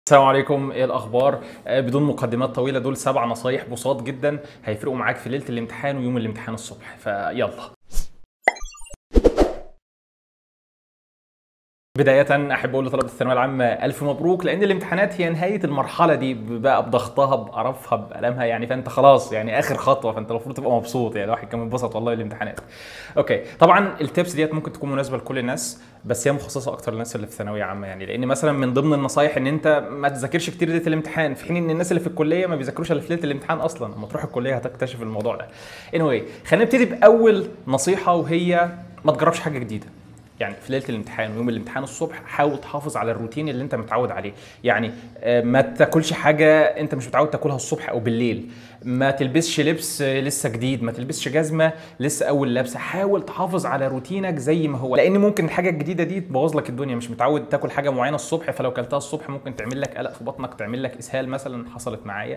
السلام عليكم ايه الاخبار آه، بدون مقدمات طويله دول سبع نصايح بساط جدا هيفرقوا معاك في ليله الامتحان ويوم الامتحان الصبح فيلا بداية أحب أقول لطلبة الثانوية العامة ألف مبروك لأن الامتحانات هي نهاية المرحلة دي بقى بضغطها بقرفها بألمها يعني فأنت خلاص يعني آخر خطوة فأنت المفروض تبقى مبسوط يعني الواحد كان منبسط والله الامتحانات. أوكي طبعا التبس ديت ممكن تكون مناسبة لكل الناس بس هي مخصصة أكتر للناس اللي في ثانوية عامة يعني لأن مثلا من ضمن النصايح إن أنت ما تذاكرش كتير ليلة الامتحان في حين إن الناس اللي في الكلية ما بيذاكروش إلا في ليلة الامتحان أصلا لما تروح الكلية هتكتشف الموضوع ده. anyway خلينا نبتدي بأول نصيحة وهي ما تجربش حاجة جديدة. يعني في ليله الامتحان ويوم الامتحان الصبح حاول تحافظ على الروتين اللي انت متعود عليه يعني آه، ما تاكلش حاجه انت مش متعود تاكلها الصبح او بالليل ما تلبسش لبس آه، لسه جديد ما تلبسش جزمه لسه اول لابسه حاول تحافظ على روتينك زي ما هو لان ممكن الحاجه الجديده دي تبوظ لك الدنيا مش متعود تاكل حاجه معينه الصبح فلو كلتها الصبح ممكن تعمل لك قلق في بطنك تعمل لك اسهال مثلا حصلت معايا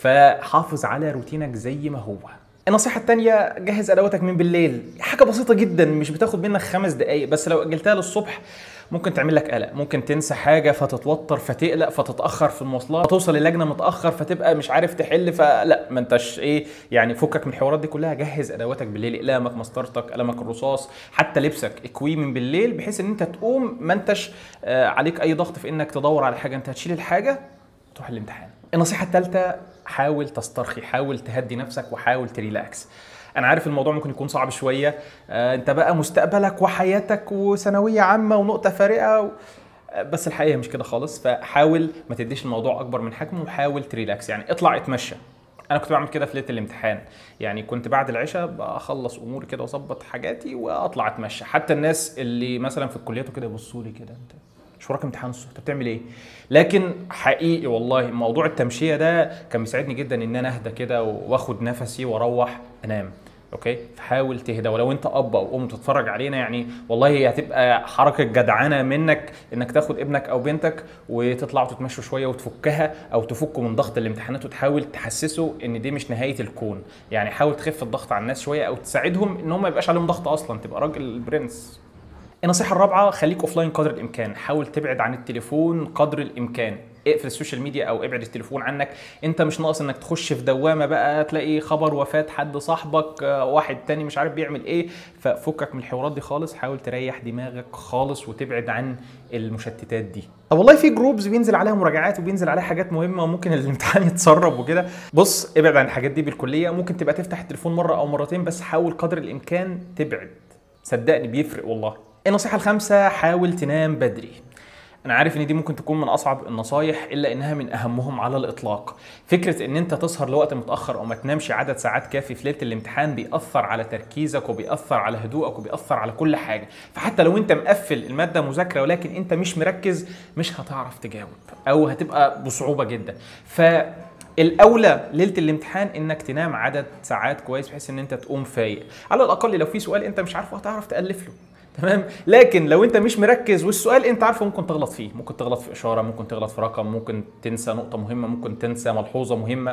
فحافظ على روتينك زي ما هو النصيحة التانية جهز أدواتك من بالليل حاجة بسيطة جدا مش بتاخد منك خمس دقايق بس لو أجلتها للصبح ممكن تعمل لك قلق ممكن تنسى حاجة فتتوتر فتقلق فتتأخر في المواصلات توصل اللجنة متأخر فتبقى مش عارف تحل فلا ما انتش ايه يعني فكك من الحوارات دي كلها جهز أدواتك بالليل أقلامك مسطرتك قلمك الرصاص حتى لبسك اكويه من بالليل بحيث ان انت تقوم ما انتش آه، عليك أي ضغط في انك تدور على حاجة انت هتشيل الحاجة تروح الامتحان النصيحة الثالثة حاول تسترخي حاول تهدي نفسك وحاول تريلاكس انا عارف الموضوع ممكن يكون صعب شويه آه، انت بقى مستقبلك وحياتك وثانويه عامه ونقطه فارقه و... آه، بس الحقيقه مش كده خالص فحاول ما تديش الموضوع اكبر من حجمه وحاول تريلاكس يعني اطلع اتمشى انا كنت بعمل كده في ليله الامتحان يعني كنت بعد العشاء بخلص اموري كده واظبط حاجاتي واطلع اتمشى حتى الناس اللي مثلا في الكليات وكده يبصوا لي كده انت مش وراك امتحان الصبح انت بتعمل ايه لكن حقيقي والله موضوع التمشيه ده كان بيساعدني جدا ان انا اهدى كده واخد نفسي واروح انام اوكي فحاول تهدى ولو انت اب او ام تتفرج علينا يعني والله هي هتبقى حركه جدعانه منك انك تاخد ابنك او بنتك وتطلعوا تتمشوا شويه وتفكها او تفكوا من ضغط الامتحانات وتحاول تحسسه ان دي مش نهايه الكون يعني حاول تخف الضغط على الناس شويه او تساعدهم ان هم ما يبقاش عليهم ضغط اصلا تبقى راجل برنس النصيحة الرابعة خليك اوفلاين قدر الامكان، حاول تبعد عن التليفون قدر الامكان، اقفل السوشيال ميديا او ابعد التليفون عنك، انت مش ناقص انك تخش في دوامة بقى تلاقي خبر وفاة حد صاحبك، آه، واحد تاني مش عارف بيعمل ايه، ففكك من الحوارات دي خالص، حاول تريح دماغك خالص وتبعد عن المشتتات دي. طب والله في جروبز بينزل عليها مراجعات وبينزل عليها حاجات مهمة وممكن الامتحان يتسرب وكده، بص ابعد عن الحاجات دي بالكلية، ممكن تبقى تفتح التليفون مرة او مرتين بس حاول قدر الامكان تبعد. صدقني بيفرق والله. النصيحة الخامسة حاول تنام بدري انا عارف ان دي ممكن تكون من اصعب النصايح الا انها من اهمهم على الاطلاق فكره ان انت تسهر لوقت متاخر او ما تنامش عدد ساعات كافي في ليله الامتحان بيأثر على تركيزك وبيأثر على هدوءك وبيأثر على كل حاجه فحتى لو انت مقفل الماده مذاكره ولكن انت مش مركز مش هتعرف تجاوب او هتبقى بصعوبه جدا ف الاولى ليله الامتحان انك تنام عدد ساعات كويس بحيث ان انت تقوم فايق على الاقل لو في سؤال انت مش عارفه هتعرف تالف له تمام لكن لو انت مش مركز والسؤال انت عارفه ممكن تغلط فيه ممكن تغلط في اشاره ممكن تغلط في رقم ممكن تنسى نقطه مهمه ممكن تنسى ملحوظه مهمه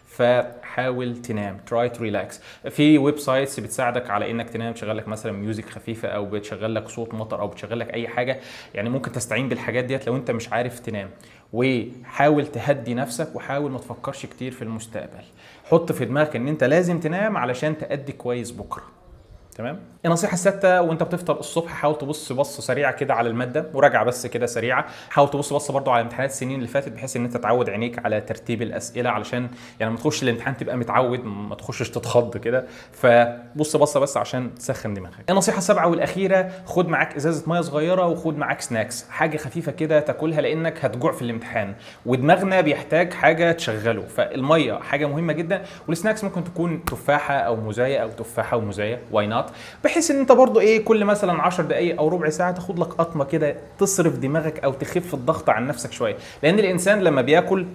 فحاول تنام تراي تو ريلاكس في ويب سايتس بتساعدك على انك تنام تشغل لك مثلا ميوزك خفيفه او بتشغل لك صوت مطر او بتشغل لك اي حاجه يعني ممكن تستعين بالحاجات ديت لو انت مش عارف تنام وحاول تهدي نفسك وحاول ما تفكرش كتير في المستقبل حط في دماغك ان انت لازم تنام علشان تأدي كويس بكره تمام النصيحة السادسة وانت بتفطر الصبح حاول تبص بصة سريعة كده على المادة مراجعة بس كده سريعة حاول تبص بصة برضو على امتحانات السنين اللي فاتت بحيث ان انت تعود عينيك على ترتيب الأسئلة علشان يعني لما تخش الامتحان تبقى متعود ما تخشش تتخض كده فبص بصة بس عشان تسخن دماغك النصيحة السابعة والأخيرة خد معاك إزازة مية صغيرة وخد معاك سناكس حاجة خفيفة كده تاكلها لأنك هتجوع في الامتحان ودماغنا بيحتاج حاجة تشغله فالمية حاجة مهمة جدا والسناكس ممكن تكون تفاحة أو موزاية أو تفاحة وموزاية واي نوت بحيث ان انت برضو ايه كل مثلا 10 دقائق او ربع ساعه تاخد لك قطمه كده تصرف دماغك او تخف الضغط عن نفسك شويه لان الانسان لما بياكل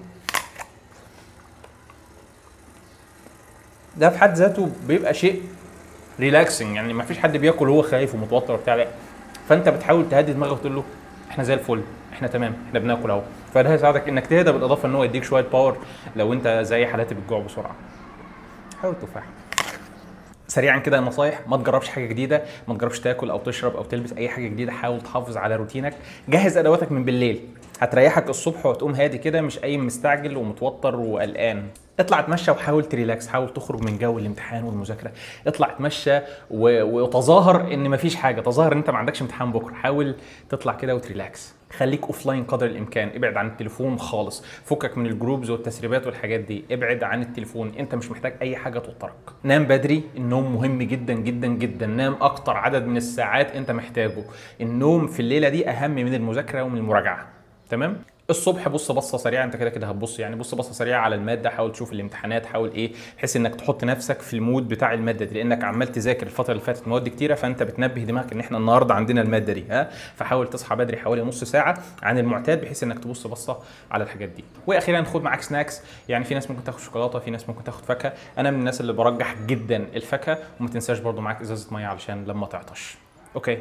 ده في حد ذاته بيبقى شيء ريلاكسنج يعني ما فيش حد بياكل وهو خايف ومتوتر وبتاع لا فانت بتحاول تهدي دماغك وتقول له احنا زي الفل احنا تمام احنا بناكل اهو فده هيساعدك انك تهدى بالاضافه ان هو يديك شويه باور لو انت زي حالاتي بتجوع بسرعه حاول تفاح سريعا كده نصايح ما تجربش حاجه جديده ما تجربش تاكل او تشرب او تلبس اي حاجه جديده حاول تحافظ على روتينك جهز ادواتك من بالليل هتريحك الصبح وتقوم هادي كده مش قايم مستعجل ومتوتر وقلقان اطلع اتمشى وحاول تريلاكس حاول تخرج من جو الامتحان والمذاكره اطلع اتمشى و... وتظاهر ان مفيش حاجه تظاهر ان انت ما عندكش امتحان بكره حاول تطلع كده وتريلاكس خليك اوف لاين قدر الامكان ابعد عن التليفون خالص فكك من الجروبز والتسريبات والحاجات دي ابعد عن التليفون انت مش محتاج اي حاجه توترك نام بدري النوم مهم جدا جدا جدا نام اكتر عدد من الساعات انت محتاجه النوم في الليله دي اهم من المذاكره ومن المراجعه تمام الصبح بص بصه سريعه انت كده كده هتبص يعني بص بصه سريعه على الماده حاول تشوف الامتحانات حاول ايه بحيث انك تحط نفسك في المود بتاع الماده دي لانك عمال تذاكر الفتره اللي فاتت مواد كتيره فانت بتنبه دماغك ان احنا النهارده عندنا الماده دي ها فحاول تصحى بدري حوالي نص ساعه عن المعتاد بحيث انك تبص بصه على الحاجات دي واخيرا خد معاك سناكس يعني في ناس ممكن تاخد شوكولاته في ناس ممكن تاخد فاكهه انا من الناس اللي برجح جدا الفاكهه وما تنساش برضو معاك ازازه ميه علشان لما تعطش اوكي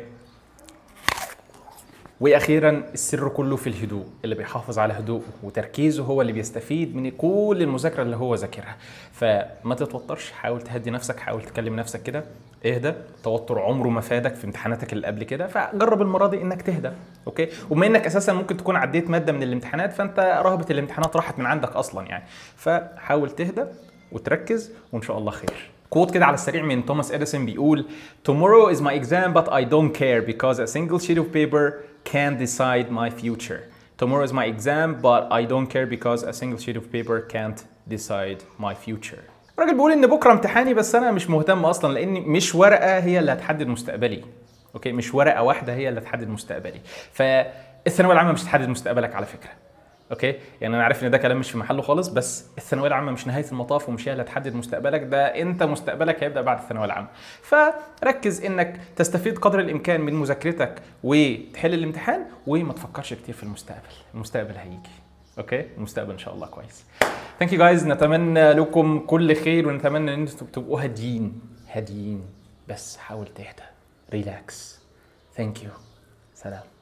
واخيرا السر كله في الهدوء اللي بيحافظ على هدوءه وتركيزه هو اللي بيستفيد من كل المذاكره اللي هو ذاكرها فما تتوترش حاول تهدي نفسك حاول تكلم نفسك كده اهدى التوتر عمره ما فادك في امتحاناتك اللي قبل كده فجرب المره دي انك تهدى اوكي وبما انك اساسا ممكن تكون عديت ماده من الامتحانات فانت رهبه الامتحانات راحت من عندك اصلا يعني فحاول تهدى وتركز وان شاء الله خير كوت كده على السريع من توماس اديسون بيقول tomorrow is my exam but I don't care because a single sheet of paper can decide my future tomorrow is my exam but I don't care because a single sheet of paper can't decide my future الراجل بيقول ان بكره امتحاني بس انا مش مهتم اصلا لان مش ورقه هي اللي هتحدد مستقبلي اوكي مش ورقه واحده هي اللي هتحدد مستقبلي فالثانويه العامه مش هتحدد مستقبلك على فكره اوكي يعني انا عارف ان ده كلام مش في محله خالص بس الثانويه العامه مش نهايه المطاف ومش هي اللي هتحدد مستقبلك ده انت مستقبلك هيبدا بعد الثانويه العامه فركز انك تستفيد قدر الامكان من مذاكرتك وتحل الامتحان وما تفكرش كتير في المستقبل المستقبل هيجي اوكي المستقبل ان شاء الله كويس ثانك يو جايز نتمنى لكم كل خير ونتمنى ان انتم تبقوا هاديين هاديين بس حاول تهدى ريلاكس ثانك يو سلام